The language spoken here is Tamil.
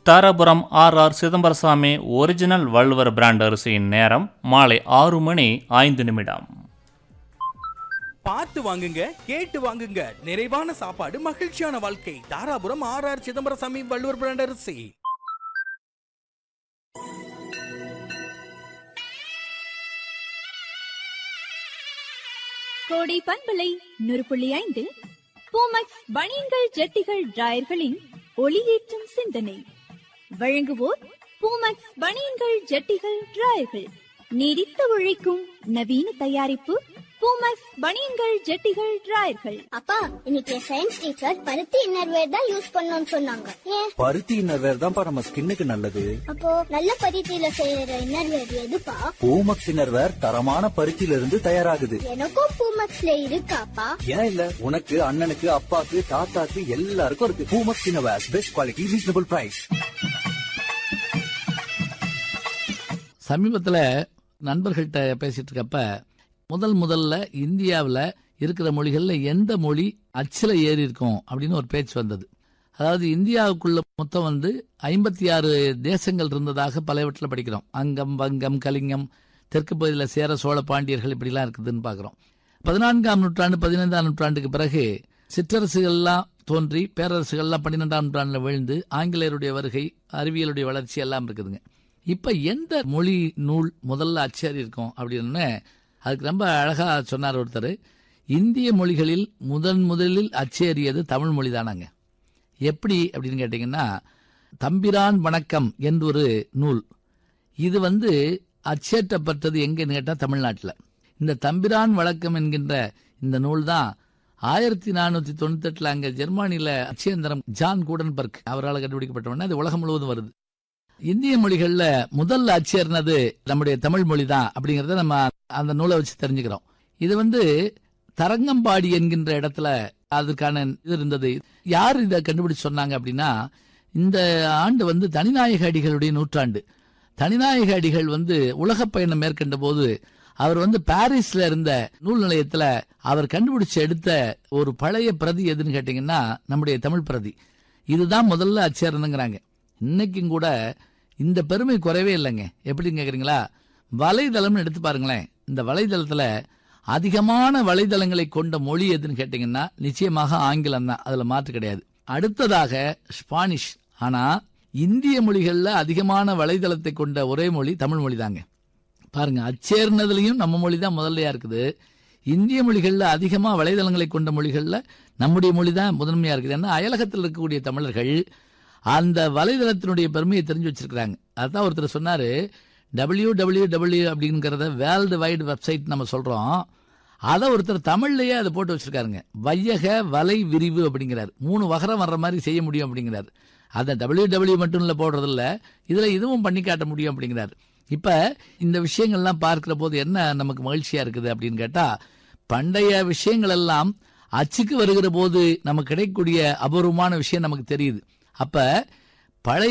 Dharapuram R R Chidambarasamy original Valluvar brand அரிசியின் நேரம் மாலை ஆறு மணி ஐந்து நிமிடம் பார்த்து வாங்குங்க கேட்டு வாங்குங்க நிறைவான சாப்பாடு மகிழ்ச்சியான வாழ்க்கை Dharapuram R R Chidambarasamy Valluvar brand அரிசி கோடை பண்பலை நூறு புள்ளி ஐந்து பூமக்ஸ் பனியன்கள் ஜட்டிகள் டிராயர்களின் ஒளியேற்றும் சிந்தனை வழங்குவோர் பூமக்ஸ் பனியன்கள் ஜட்டிகள் டிராயர்கள் நீடித்த உழைக்கும் நவீன தயாரிப்பு பூமக்ஸ் பனியன்கள் ஜட்டிகள் டிராயர்கள் அப்பா இன்னைக்கு சயின்ஸ் டீச்சர் பருத்தி இன்னர்வேர் தான் யூஸ் பண்ணணும்னு சொன்னாங்க ஏன் பருத்தி இன்னர்வேர் தான்ப்பா நம்ம ஸ்கின்னுக்கு நல்லது அப்போ நல்ல பருத்தியில செய்யற இன்னர்வேர் எதுப்பா பூமக்ஸ் இன்னர்வேர் தரமான பருத்தியில இருந்து தயாராகுது எனக்கும் பூமக்ஸ்ல இருக்காப்பா ஏன் இல்ல உனக்கு அண்ணனுக்கு அப்பாக்கு தாத்தாக்கு எல்லாருக்கும் இருக்கு Poomex innerwear best quality reasonable price சமீபத்தில் நண்பர்கள்ட்ட பேசிட்டு இருக்கப்ப முதல் முதல்ல இந்தியாவில் இருக்கிற மொழிகளில் எந்த மொழி அச்சில் ஏறி இருக்கும் அப்படின்னு ஒரு பேச்சு வந்தது அதாவது இந்தியாவுக்குள்ள மொத்தம் வந்து ஐம்பத்தி ஆறு தேசங்கள் இருந்ததாக பலவற்றில் படிக்கிறோம் அங்கம் வங்கம் கலிங்கம் தெற்கு பகுதியில் சேர சோழ பாண்டியர்கள் இப்படிலாம் இருக்குதுன்னு பார்க்குறோம் பதினான்காம் நூற்றாண்டு பதினைந்தாம் நூற்றாண்டுக்கு பிறகு சிற்றரசுகள்லாம் தோன்றி பேரரசுகள்லாம் பன்னிரெண்டாம் நூற்றாண்டில் விழுந்து ஆங்கிலேயருடைய வருகை அறிவியலுடைய வளர்ச்சி எல்லாம் இருக்குதுங்க இப்ப எந்த மொழி நூல் முதல்ல அச்சேறி இருக்கும் அப்படின்னு அதுக்கு ரொம்ப அழகா சொன்னார் ஒருத்தர் இந்திய மொழிகளில் முதன் முதலில் அச்சேறியது தமிழ் மொழி தானாங்க எப்படி அப்படின்னு கேட்டிங்கன்னா தம்பிரான் வணக்கம் என்று ஒரு நூல் இது வந்து அச்சேற்றப்பட்டது எங்கன்னு கேட்டால் தமிழ்நாட்டில் இந்த தம்பிரான் வழக்கம் என்கின்ற இந்த நூல் தான் ஆயிரத்தி நானூற்றி தொண்ணூத்தெட்டில் அங்கே ஜெர்மானியில் அச்சேந்திரம் ஜான் கூடன்பர்க் அவரால் கண்டுபிடிக்கப்பட்டவொடனே அது உலகம் முழுவதும் வருது இந்திய மொழிகள்ல முதல்ல அச்சேர்னது நம்முடைய தமிழ் மொழி தான் அப்படிங்கறத நம்ம அந்த நூலை வச்சு தெரிஞ்சுக்கிறோம் இது வந்து தரங்கம்பாடி என்கின்ற இடத்துல அதுக்கான இது இருந்தது யார் இதை கண்டுபிடிச்சு சொன்னாங்க அப்படின்னா இந்த ஆண்டு வந்து தனிநாயக அடிகளுடைய நூற்றாண்டு தனிநாயக அடிகள் வந்து உலக பயணம் மேற்கொண்ட போது அவர் வந்து பாரிஸ்ல இருந்த நூல் நிலையத்துல அவர் கண்டுபிடிச்சு எடுத்த ஒரு பழைய பிரதி எதுன்னு கேட்டீங்கன்னா நம்முடைய தமிழ் பிரதி இதுதான் முதல்ல அச்சேர்னுங்கிறாங்க இன்னைக்கும் கூட இந்த பெருமை குறைவே இல்லைங்க எப்படின்னு கேக்குறீங்களா வலைதளம்னு எடுத்து பாருங்களேன் இந்த வலைதளத்துல அதிகமான வலைதளங்களை கொண்ட மொழி எதுன்னு கேட்டீங்கன்னா நிச்சயமாக ஆங்கிலம் தான் அதுல மாற்று கிடையாது அடுத்ததாக ஸ்பானிஷ் ஆனா இந்திய மொழிகள்ல அதிகமான வலைதளத்தை கொண்ட ஒரே மொழி தமிழ் மொழி தாங்க பாருங்க அச்சேர்னதுலயும் நம்ம மொழி தான் முதல்லையா இருக்குது இந்திய மொழிகள்ல அதிகமா வலைதளங்களை கொண்ட மொழிகள்ல நம்முடைய மொழி தான் முதன்மையா இருக்குது ஏன்னா அயலகத்தில் இருக்கக்கூடிய தமிழர்கள் அந்த வலைதளத்தினுடைய பெருமையை தெரிஞ்சு வச்சிருக்கிறாங்க அதான் ஒருத்தர் சொன்னாரு டபிள்யூ டபிள்யூ டபிள்யூ அப்படிங்கிறத வேர்ல்டு வைடு வெப்சைட் நம்ம சொல்றோம் அதை ஒருத்தர் தமிழ்லயே அதை போட்டு வச்சிருக்காருங்க வையக வலை விரிவு அப்படிங்கிறார் மூணு வகரம் வர்ற மாதிரி செய்ய முடியும் அப்படிங்கிறார் அதை டபிள்யூ டபிள்யூ மட்டும் இல்ல போடுறது இல்ல இதுல இதுவும் பண்ணி காட்ட முடியும் அப்படிங்கிறார் இப்ப இந்த விஷயங்கள்லாம் பார்க்கிற போது என்ன நமக்கு மகிழ்ச்சியா இருக்குது அப்படின்னு கேட்டா பண்டைய விஷயங்கள் எல்லாம் அச்சுக்கு வருகிற போது நமக்கு கிடைக்கக்கூடிய அபூர்வமான விஷயம் நமக்கு தெரியுது அப்ப பழைய